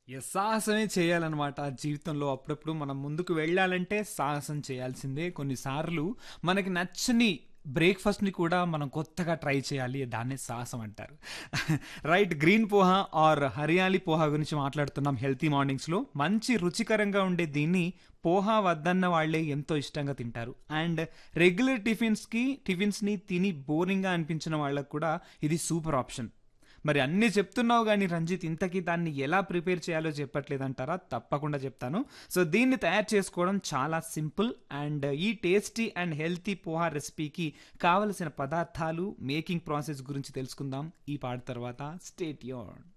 Yes. సాహసమే చేయాలనమాట జీవితంలో. అప్పుడప్పుడు మనం ముందుకు వెళ్ళాలంటే సాహసం చేయాల్సిందే. కొన్నిసార్లు మనకి నచ్చని బ్రేక్‌ఫాస్ట్‌ని కూడా మనం కొత్తగా ట్రై చేయాలి. దాన్నే సాహసం అంటారు. Right green poha or hariyali poha గురించి మాట్లాడుతున్నాం హెల్తీ మార్నింగ్స్‌లో. మంచి రుచికరంగా ఉండే దీన్ని పోహా వద్దన్న వాళ్ళే ఎంతో ఇష్టంగా తింటారు. అండ్ రెగ్యులర్ టిఫిన్స్‌కి టిఫిన్స్‌ని తిని బోరింగ్‌గా అనిపించిన వాళ్ళకి కూడా ఇది సూపర్ ఆప్షన్. మరి అన్నీ చెప్తున్నావు గానీ రంజిత్ ఇంతకీ దాన్ని ఎలా ప్రిపేర్ చేయాలో చెప్పట్లేదంటారా? తప్పకుండా చెప్తాను. సో దీన్ని తయారు చేసుకోవడం చాలా సింపుల్ అండ్ ఈ టేస్టీ అండ్ హెల్తీ పోహా రెసిపీకి కావలసిన పదార్థాలు, మేకింగ్ ప్రాసెస్ గురించి తెలుసుకుందాం ఈ పాట తర్వాత. Stay tuned.